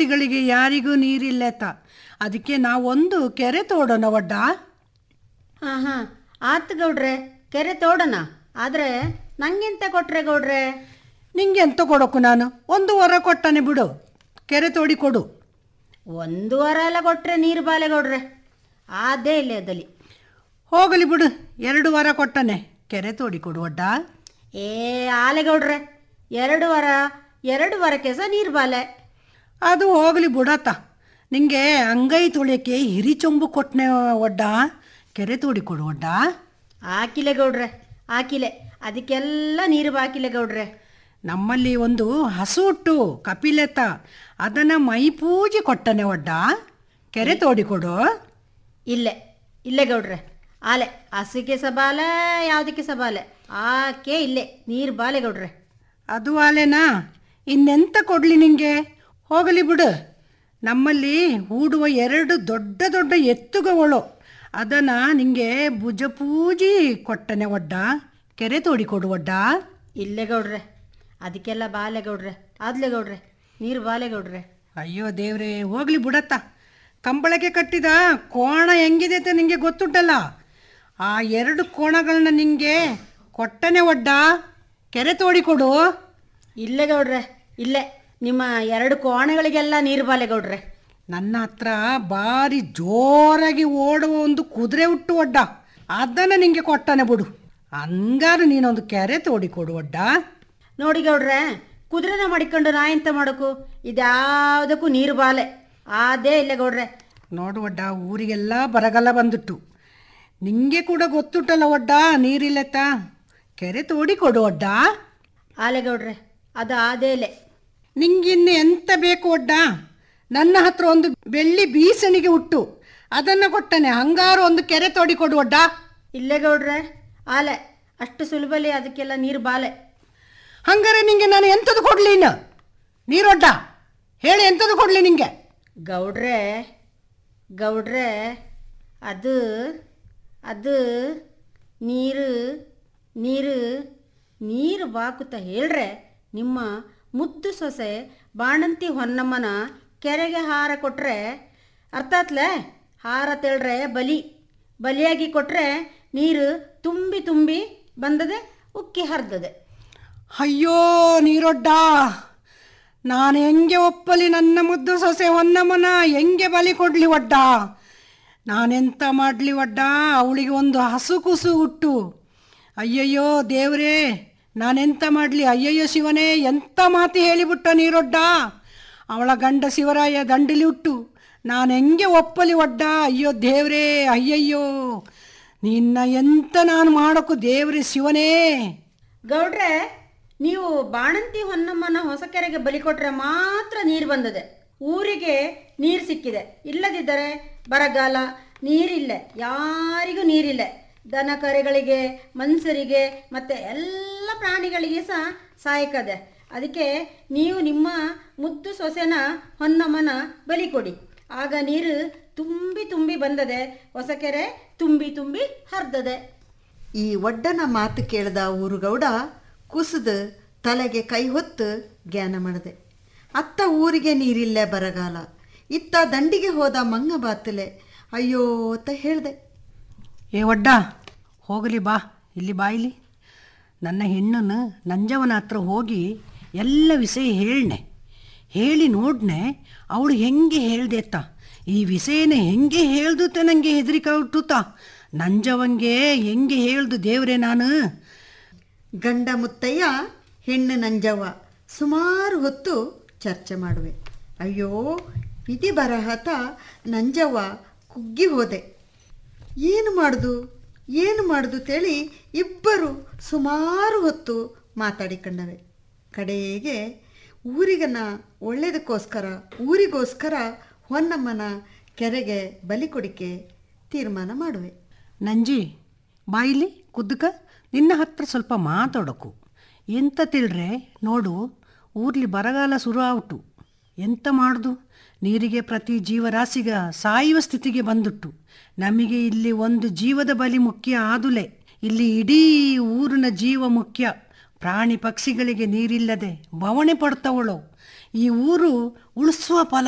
ಪಕ್ಷಿಗಳಿಗೆ ಯಾರಿಗೂ ನೀರಿಲ್ಲೆತ ಅದಕ್ಕೆ ನಾವೊಂದು ಕೆರೆ ತೋಡೋಣ ಒಡ್ಡ ಹಾಂ ಹಾಂ ಆತು ಗೌಡ್ರೆ ಕೆರೆ ತೋಡೋಣ ಆದರೆ ನಂಗೆಂತ ಕೊಟ್ರೆ ಗೌಡ್ರೆ ನಿಂಗೆ ಎಂತ ಕೊಡೋಕು ನಾನು ಒಂದು ವರ ಕೊಟ್ಟನೆ ಬಿಡು ಕೆರೆ ತೋಡಿ ಕೊಡು ಒಂದು ವಾರ ಎಲ್ಲ ಕೊಟ್ರೆ ನೀರು ಬಾಲೆ ಗೌಡ್ರೆ ಅದೇ ಇಲ್ಲ ಅದಲ್ಲಿ ಹೋಗಲಿ ಬಿಡು ಎರಡು ವಾರ ಕೊಟ್ಟನೆ ಕೆರೆ ತೋಡಿ ಕೊಡು ಒಡ್ಡ ಏ ಆಲೆ ಗೌಡ್ರೆ ಎರಡು ವಾರ ಎರಡು ವಾರಕ್ಕೆ ಸಹ ನೀರು ಬಾಲೆ ಅದು ಹೋಗಲಿ ಬಿಡತ್ತ ನಿಂಗೆ ಅಂಗೈ ತೊಳೆಯಕ್ಕೆ ಹಿರಿ ಚೊಂಬು ಕೊಟ್ಟನೆ ಒಡ್ಡ ಕೆರೆ ತೋಡಿ ಕೊಡು ಒಡ್ಡ ಹಾಕಿಲೆ ಗೌಡ್ರೆ ಹಾಕಿಲೆ ಅದಕ್ಕೆಲ್ಲ ನೀರು ಬಾಕಿಲೆ ಗೌಡ್ರೆ ನಮ್ಮಲ್ಲಿ ಒಂದು ಹಸು ಉಟ್ಟು ಕಪಿಲೆತ ಅದನ್ನು ಮೈ ಪೂಜೆ ಕೊಟ್ಟನೆ ಒಡ್ಡ ಕೆರೆ ತೋಡಿ ಕೊಡು ಇಲ್ಲೇ ಇಲ್ಲೇ ಗೌಡ್ರೆ ಆಲೆ ಹಸಿಗೆ ಸಬಾಲೆ ಯಾವುದಕ್ಕೆ ಸಬಾಲೆ ಆಕೆ ಇಲ್ಲೇ ನೀರು ಬಾಲೆ ಗೌಡ್ರೆ ಅದು ಆಲೆನಾ ಇನ್ನೆಂತ ಕೊಡಲಿ ನಿಂಗೆ ಹೋಗಲಿ ಬಿಡು ನಮ್ಮಲ್ಲಿ ಹೂಡುವ ಎರಡು ದೊಡ್ಡ ದೊಡ್ಡ ಎತ್ತುಗಳು ಅದನ್ನು ನಿಂಗೆ ಭುಜ ಪೂಜಿ ಕೊಟ್ಟನೆ ಒಡ್ಡ ಕೆರೆ ತೋಡಿ ಕೊಡು ಒಡ್ಡ ಇಲ್ಲೇ ಗೌಡ್ರೆ ಅದಕ್ಕೆಲ್ಲ ಬಾಲೆ ಗೌಡ್ರೆ ಆದ್ಲೆ ಗೌಡ್ರೆ ನೀರು ಬಾಲೆ ಗೌಡ್ರೆ ಅಯ್ಯೋ ದೇವ್ರೆ ಹೋಗ್ಲಿ ಬಿಡತ್ತ ಕಂಬಳಕ್ಕೆ ಕಟ್ಟಿದ ಕೋಣ ಹೆಂಗಿದೆ ಅಂತ ನಿಂಗೆ ಗೊತ್ತುಂಟಲ್ಲ ಆ ಎರಡು ಕೋಣಗಳನ್ನ ನಿಂಗೆ ಕೊಟ್ಟನೆ ಒಡ್ಡ ಕೆರೆ ತೋಡಿ ಕೊಡು ಇಲ್ಲೇ ಗೌಡ್ರೆ ಇಲ್ಲೇ ನಿಮ್ಮ ಎರಡು ಕೋಣೆಗಳಿಗೆಲ್ಲ ನೀರು ಬಾಲೆ ಗೌಡ್ರೆ ನನ್ನ ಹತ್ರ ಭಾರಿ ಜೋರಾಗಿ ಓಡುವ ಒಂದು ಕುದುರೆ ಹುಟ್ಟು ಒಡ್ಡ ಅದನ್ನು ನಿಂಗೆ ಕೊಟ್ಟನೆ ಬಿಡು ಹಂಗಾರು ನೀನೊಂದು ಕೆರೆ ತೋಡಿ ಕೊಡು ಒಡ್ಡ ನೋಡಿ ಗೌಡ್ರೆ ಕುದುರೆನ ಮಾಡಿಕೊಂಡು ನಾ ಎಂತ ಮಾಡೋಕು ಇದ್ಯಾವುದಕ್ಕೂ ನೀರು ಬಾಲೆ ಅದೇ ಇಲ್ಲ ಗೌಡ್ರೆ ನೋಡು ಒಡ್ಡ ಊರಿಗೆಲ್ಲ ಬರಗಾಲ ಬಂದುಟ್ಟು ನಿಂಗೆ ಕೂಡ ಗೊತ್ತುಂಟಲ್ಲ ಒಡ್ಡ ನೀರಿಲ್ಲತ್ತ ಕೆರೆ ತೋಡಿ ಕೊಡು ಒಡ್ಡ ಆಲೆ ಗೌಡ್ರೆ ಅದು ಅದೇ ಇಲ್ಲೇ ನಿಂಗಿನ್ನು ಎಂತ ಬೇಕು ಒಡ್ಡ ನನ್ನ ಹತ್ರ ಒಂದು ಬೆಳ್ಳಿ ಬೀಸಣಿಗೆ ಹುಟ್ಟು ಅದನ್ನು ಕೊಟ್ಟನೆ ಹಂಗಾರು ಒಂದು ಕೆರೆ ತೋಡಿ ಕೊಡು ಒಡ್ಡ ಇಲ್ಲೇ ಗೌಡ್ರೆ ಆಲೆ ಅಷ್ಟು ಸುಲಭಲಿ ಅದಕ್ಕೆಲ್ಲ ನೀರು ಬಾಲೆ ಹಂಗಾರೆ ನಿಂಗೆ ನಾನು ಎಂಥದ್ದು ಕೊಡಲಿ ಇನ್ನು ನೀರೊಡ್ಡ ಹೇಳಿ ಎಂಥದ್ದು ಕೊಡಲಿ ನಿಂಗೆ ಗೌಡ್ರೆ ಗೌಡ್ರೆ ಅದು ಅದು ನೀರು ನೀರು ನೀರು ಬಾಕುತ್ತ ಹೇಳ್ರೆ ನಿಮ್ಮ ಮುದ್ದು ಸೊಸೆ ಬಾಣಂತಿ ಹೊನ್ನಮ್ಮನ ಕೆರೆಗೆ ಹಾರ ಕೊಟ್ರೆ ಅರ್ಥಾತ್ಲೆ ಹಾರ ತೇಳ್ರೆ ಬಲಿ ಬಲಿಯಾಗಿ ಕೊಟ್ರೆ ನೀರು ತುಂಬಿ ತುಂಬಿ ಬಂದದೆ ಉಕ್ಕಿ ಹರಿದದೆ ಅಯ್ಯೋ ನೀರೊಡ್ಡ ನಾನು ಹೆಂಗೆ ಒಪ್ಪಲಿ ನನ್ನ ಮುದ್ದು ಸೊಸೆ ಹೊನ್ನಮ್ಮನ ಹೆಂಗೆ ಬಲಿ ಕೊಡಲಿ ಒಡ್ಡ ನಾನೆಂತ ಮಾಡಲಿ ಒಡ್ಡ ಅವಳಿಗೆ ಒಂದು ಹಸು ಕುಸು ಹುಟ್ಟು ಅಯ್ಯಯ್ಯೋ ದೇವ್ರೇ ನಾನೆಂತ ಮಾಡಲಿ ಅಯ್ಯಯ್ಯೋ ಶಿವನೇ ಎಂಥ ಮಾತು ಹೇಳಿಬಿಟ್ಟ ನೀರೊಡ್ಡ ಅವಳ ಗಂಡ ಶಿವರಾಯ ದಂಡಲಿ ಹುಟ್ಟು ನಾನು ಹೆಂಗೆ ಒಪ್ಪಲಿ ಒಡ್ಡ ಅಯ್ಯೋ ದೇವ್ರೇ ಅಯ್ಯಯ್ಯೋ ನಿನ್ನ ಎಂತ ನಾನು ಮಾಡೋಕು ದೇವ್ರೇ ಶಿವನೇ ಗೌಡ್ರೆ ನೀವು ಬಾಣಂತಿ ಹೊನ್ನಮ್ಮನ ಹೊಸ ಕೆರೆಗೆ ಬಲಿ ಕೊಟ್ರೆ ಮಾತ್ರ ನೀರು ಬಂದದೆ ಊರಿಗೆ ನೀರು ಸಿಕ್ಕಿದೆ ಇಲ್ಲದಿದ್ದರೆ ಬರಗಾಲ ನೀರಿಲ್ಲ ಯಾರಿಗೂ ನೀರಿಲ್ಲ ದನ ಕರೆಗಳಿಗೆ ಮನುಷ್ಯರಿಗೆ ಮತ್ತು ಎಲ್ಲ ಪ್ರಾಣಿಗಳಿಗೆ ಸಹ ಸಹಾಯಕದೆ ಅದಕ್ಕೆ ನೀವು ನಿಮ್ಮ ಮುದ್ದು ಸೊಸೆನ ಹೊನ್ನಮ್ಮನ ಬಲಿ ಕೊಡಿ ಆಗ ನೀರು ತುಂಬಿ ತುಂಬಿ ಬಂದದೆ ಹೊಸ ಕೆರೆ ತುಂಬಿ ತುಂಬಿ ಹರಿದದೆ ಈ ಒಡ್ಡನ ಮಾತು ಕೇಳಿದ ಊರುಗೌಡ ಕುಸಿದು ತಲೆಗೆ ಕೈ ಹೊತ್ತು ಜ್ಞಾನ ಮಾಡಿದೆ ಅತ್ತ ಊರಿಗೆ ನೀರಿಲ್ಲ ಬರಗಾಲ ಇತ್ತ ದಂಡಿಗೆ ಹೋದ ಮಂಗ ಬಾತಲೆ ಅಯ್ಯೋ ಅಂತ ಹೇಳಿದೆ ಏ ಒಡ್ಡ ಹೋಗಲಿ ಬಾ ಇಲ್ಲಿ ಬಾ ಇಲ್ಲಿ ನನ್ನ ಹೆಣ್ಣನ್ನು ನಂಜವನ ಹತ್ರ ಹೋಗಿ ಎಲ್ಲ ವಿಷಯ ಹೇಳ್ನೆ ಹೇಳಿ ನೋಡ್ನೆ ಅವಳು ಹೆಂಗೆ ಹೇಳ್ದೆ ಅತ್ತ ಈ ವಿಷಯನ ಹೆಂಗೆ ಹೇಳ್ದುತ್ತೆ ನನಗೆ ಹೆದರಿಕೆ ಹುಟ್ಟುತ್ತಾ ನಂಜವಂಗೆ ಹೆಂಗೆ ಹೇಳ್ದು ದೇವ್ರೆ ನಾನು ಗಂಡ ಮುತ್ತಯ್ಯ ಹೆಣ್ಣು ನಂಜವ್ವ ಸುಮಾರು ಹೊತ್ತು ಚರ್ಚೆ ಮಾಡುವೆ ಅಯ್ಯೋ ವಿಧಿ ಬರಹತ ನಂಜವ್ವ ಕುಗ್ಗಿ ಹೋದೆ ಏನು ಮಾಡುದು ಏನು ಮಾಡುದು ತೇಳಿ ಇಬ್ಬರು ಸುಮಾರು ಹೊತ್ತು ಮಾತಾಡಿಕೊಂಡವೆ ಕಡೆಗೆ ಊರಿಗನ ಒಳ್ಳೇದಕ್ಕೋಸ್ಕರ ಊರಿಗೋಸ್ಕರ ಹೊನ್ನಮ್ಮನ ಕೆರೆಗೆ ಬಲಿ ಕೊಡಿಕೆ ತೀರ್ಮಾನ ಮಾಡುವೆ ನಂಜಿ ಬಾಯಿಲಿ ಕುದ್ದಕ ನಿನ್ನ ಹತ್ರ ಸ್ವಲ್ಪ ಮಾತಾಡೋಕು ಎಂತ ತಿಳ್ರೆ ನೋಡು ಊರ್ಲಿ ಬರಗಾಲ ಶುರು ಆಯ್ತು ಎಂತ ಮಾಡುದು ನೀರಿಗೆ ಪ್ರತಿ ಜೀವರಾಶಿಗ ಸಾಯುವ ಸ್ಥಿತಿಗೆ ಬಂದುಟ್ಟು ನಮಗೆ ಇಲ್ಲಿ ಒಂದು ಜೀವದ ಬಲಿ ಮುಖ್ಯ ಆದುಲೆ ಇಲ್ಲಿ ಇಡೀ ಊರಿನ ಜೀವ ಮುಖ್ಯ ಪ್ರಾಣಿ ಪಕ್ಷಿಗಳಿಗೆ ನೀರಿಲ್ಲದೆ ಬವಣೆ ಪಡ್ತವಳು ಈ ಊರು ಉಳಿಸುವ ಫಲ